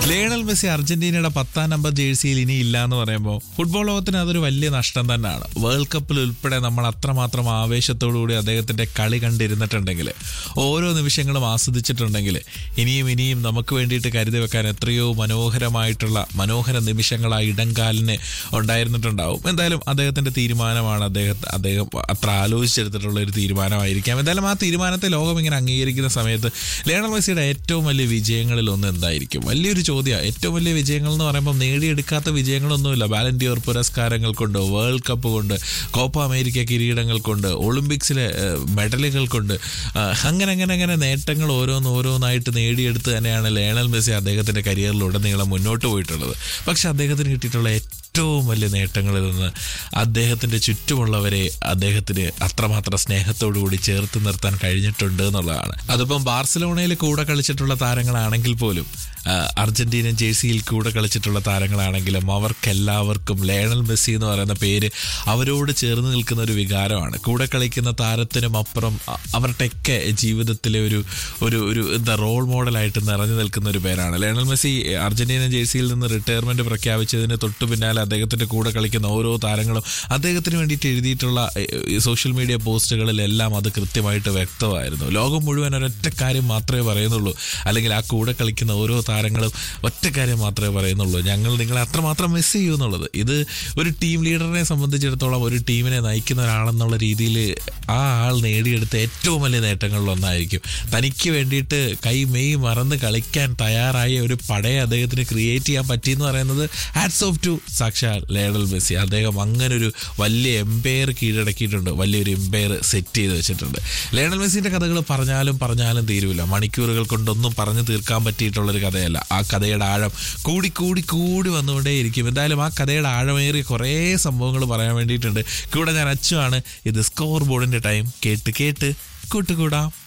Lionel Messi അർജന്റീനയുടെ പത്താം number ജേഴ്സിയിൽ ഇനി ഇല്ല എന്ന് പറയുമ്പോൾ ഫുട്ബോൾ ലോകത്തിന് അതൊരു വലിയ നഷ്ടം തന്നെയാണ് വേൾഡ് കപ്പിൽ ഉൾപ്പെടെ നമ്മൾ അത്രമാത്രം ആവേശത്തോടുകൂടി അദ്ദേഹത്തിന്റെ കളി കണ്ടിരുന്നിട്ടുണ്ടെങ്കിൽ ഓരോ നിമിഷങ്ങളും ആസ്വദിച്ചിട്ടുണ്ടെങ്കിൽ ഇനിയും ഇനിയും നമുക്ക് വേണ്ടിയിട്ട് കരുതി വെക്കാൻ എത്രയോ മനോഹരമായിട്ടുള്ള മനോഹര നിമിഷങ്ങൾ ആ ഇടംകാലിന് ഉണ്ടായിരുന്നിട്ടുണ്ടാവും എന്തായാലും അദ്ദേഹത്തിന്റെ തീരുമാനമാണ് അദ്ദേഹം അദ്ദേഹം അത്ര ആലോചിച്ചെടുത്തിട്ടുള്ള ഒരു തീരുമാനമായിരിക്കാം എന്തായാലും ആ തീരുമാനത്തെ ലോകം ഇങ്ങനെ അംഗീകരിക്കുന്ന സമയത്ത് ലയണൽ മെസ്സിയുടെ ഏറ്റവും വലിയ വിജയങ്ങളിൽ ഒന്ന് എന്തായിരിക്കും വലിയൊരു ചോദ്യമാണ് ഏറ്റവും വലിയ വിജയങ്ങൾ എന്ന് പറയുമ്പോൾ നേടിയെടുക്കാത്ത വിജയങ്ങളൊന്നുമില്ല വാലന്റിയർ പുരസ്കാരങ്ങൾ കൊണ്ട് വേൾഡ് കപ്പ് കൊണ്ട് കോപ്പ അമേരിക്ക കിരീടങ്ങൾ കൊണ്ട് ഒളിമ്പിക്സിലെ ഏഹ്, മെഡലുകൾ കൊണ്ട് ആ, അങ്ങനെ അങ്ങനെ അങ്ങനെ നേട്ടങ്ങൾ ഓരോന്ന് ഓരോന്നായിട്ട് നേടിയെടുത്ത് തന്നെയാണ് ലയണൽ മെസ്സി അദ്ദേഹത്തിന്റെ കരിയറിലുടനീളം മുന്നോട്ട് പോയിട്ടുള്ളത് പക്ഷെ അദ്ദേഹത്തിന് കിട്ടിയിട്ടുള്ള ഏറ്റവും വലിയ നേട്ടങ്ങളിൽ നിന്ന് അദ്ദേഹത്തിന്റെ ചുറ്റുമുള്ളവരെ അദ്ദേഹത്തിന് അത്രമാത്രം സ്നേഹത്തോടു കൂടി ചേർത്ത് നിർത്താൻ കഴിഞ്ഞിട്ടുണ്ട് എന്നുള്ളതാണ് അതിപ്പം ബാർസലോണയിൽ കൂടെ കളിച്ചിട്ടുള്ള താരങ്ങളാണെങ്കിൽ പോലും ആ, അർജന്റീനൻ ജേഴ്സിയിൽ കൂടെ കളിച്ചിട്ടുള്ള താരങ്ങളാണെങ്കിലും അവർക്കെല്ലാവർക്കും ലയണൽ മെസ്സി എന്ന് പറയുന്ന പേര് അവരോട് ചേർന്ന് നിൽക്കുന്ന ഒരു വികാരമാണ് കൂടെ കളിക്കുന്ന താരത്തിനും അപ്പുറം അ- അവരുടെയൊക്കെ ജീവിതത്തിലെ ഒരു ഒരു ഒരു എന്താ റോൾ മോഡലായിട്ട് നിറഞ്ഞു നിൽക്കുന്ന ഒരു പേരാണ് ലയണൽ മെസ്സി അർജന്റീന ജേഴ്സിയിൽ നിന്ന് റിട്ടയർമെന്റ് പ്രഖ്യാപിച്ചതിന് തൊട്ടു പിന്നാലെ അദ്ദേഹത്തിന്റെ കൂടെ കളിക്കുന്ന ഓരോ താരങ്ങളും അദ്ദേഹത്തിന് വേണ്ടിയിട്ട് എഴുതിയിട്ടുള്ള സോഷ്യൽ മീഡിയ പോസ്റ്റുകളിലെല്ലാം അത് കൃത്യമായിട്ട് വ്യക്തമായിരുന്നു ലോകം മുഴുവൻ ഒരൊറ്റ കാര്യം മാത്രമേ പറയുന്നുള്ളൂ അല്ലെങ്കിൽ ആ കൂടെ കളിക്കുന്ന ഓരോ താരങ്ങളും ഒറ്റ കാര്യം മാത്രമേ പറയുന്നുള്ളൂ ഞങ്ങൾ നിങ്ങളെ അത്രമാത്രം മിസ് ചെയ്യൂ എന്നുള്ളത് ഇത് ഒരു ടീം ലീഡറിനെ സംബന്ധിച്ചിടത്തോളം ഒരു ടീമിനെ നയിക്കുന്ന ഒരാളെന്നുള്ള രീതിയിൽ ആ ആൾ നേടിയെടുത്ത ഏറ്റവും വലിയ നേട്ടങ്ങളിലൊന്നായിരിക്കും തനിക്ക് വേണ്ടിയിട്ട് കൈ മെയ് മറന്ന് കളിക്കാൻ തയ്യാറായ ഒരു പടയെ അദ്ദേഹത്തിന് ക്രിയേറ്റ് ചെയ്യാൻ പറ്റിയെന്ന് പറയുന്നത് ഹാറ്റ്സ് ഓഫ് ടു സാക്ഷാൽ ലേണൽ മെസ്സി അദ്ദേഹം അങ്ങനെ ഒരു വലിയ എംപയർ കീഴടക്കിയിട്ടുണ്ട് വലിയൊരു എംപയർ സെറ്റ് ചെയ്ത് വെച്ചിട്ടുണ്ട് ലേണൽ മെസ്സിന്റെ കഥകൾ പറഞ്ഞാലും പറഞ്ഞാലും തീരുവില്ല മണിക്കൂറുകൾ കൊണ്ടൊന്നും പറഞ്ഞു തീർക്കാൻ പറ്റിയിട്ടുള്ള ഒരു കഥയല്ല ആ കഥയുടെ ആഴം കൂടി കൂടി കൂടി വന്നുകൊണ്ടേയിരിക്കും എന്തായാലും ആ കഥയുടെ ആഴമേറിയ കുറേ സംഭവങ്ങൾ പറയാൻ വേണ്ടിയിട്ടുണ്ട് കൂടെ ഞാൻ അച്ചുവാണ് ഇത് സ്കോർ ബോർഡിന്റെ ടൈം കേട്ട് കേട്ട് കൂട്ടുകൂടാം